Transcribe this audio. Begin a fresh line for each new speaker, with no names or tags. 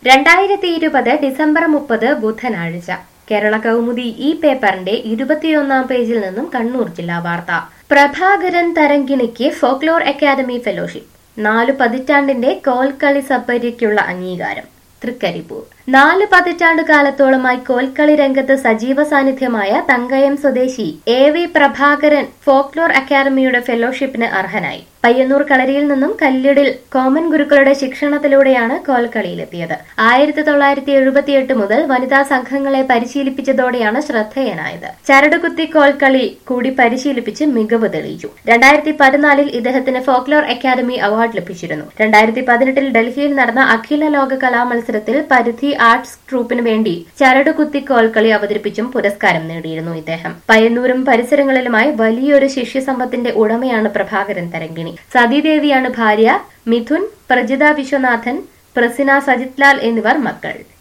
രണ്ടായിരത്തി ഇരുപത് ഡിസംബർ മുപ്പത് ബുധനാഴ്ച കേരള കൗമുദി ഈ പേപ്പറിന്റെ ഇരുപത്തിയൊന്നാം പേജിൽ നിന്നും കണ്ണൂർ ജില്ലാ വാർത്ത പ്രഭാകരൻ തരങ്കിണിക്ക് ഫോക്ലോർ അക്കാദമി ഫെലോഷിപ്പ് നാലു പതിറ്റാണ്ടിന്റെ കോൽക്കളി സബ്ബര്യയ്ക്കുള്ള അംഗീകാരം തൃക്കരിപ്പൂർ നാല് പതിറ്റാണ്ട് കാലത്തോളമായി കോൽക്കളി രംഗത്ത് സജീവ സാന്നിധ്യമായ തങ്കയം സ്വദേശി എ വി പ്രഭാകരൻ ഫോക്ലോർ അക്കാദമിയുടെ ഫെലോഷിപ്പിന് അർഹനായി പയ്യന്നൂർ കളരിയിൽ നിന്നും കല്ലിടിൽ കോമൻ ഗുരുക്കളുടെ ശിക്ഷണത്തിലൂടെയാണ് കോൽക്കളിയിലെത്തിയത് ആയിരത്തി തൊള്ളായിരത്തി എഴുപത്തിയെട്ട് മുതൽ വനിതാ സംഘങ്ങളെ പരിശീലിപ്പിച്ചതോടെയാണ് ശ്രദ്ധേയനായത് ചരടുകുത്തി കോൽക്കളി കൂടി പരിശീലിപ്പിച്ച് മികവ് തെളിയിച്ചു രണ്ടായിരത്തി പതിനാലിൽ ഇദ്ദേഹത്തിന് ഫോക്ലോർ അക്കാദമി അവാർഡ് ലഭിച്ചിരുന്നു രണ്ടായിരത്തി പതിനെട്ടിൽ ഡൽഹിയിൽ നടന്ന അഖില ലോക കലാമത്സരത്തിൽ പരിധി ആർട്സ് ട്രൂപ്പിന് വേണ്ടി ചരടുകുത്തി കോൽക്കളി അവതരിപ്പിച്ചും പുരസ്കാരം നേടിയിരുന്നു ഇദ്ദേഹം പയ്യന്നൂരും പരിസരങ്ങളിലുമായി വലിയൊരു ശിഷ്യസമ്പത്തിന്റെ ഉടമയാണ് പ്രഭാകരൻ തരങ്കിണി സതീദേവിയാണ് ഭാര്യ മിഥുൻ പ്രജിത വിശ്വനാഥൻ പ്രസിന സജിത് ലാൽ എന്നിവർ മക്കൾ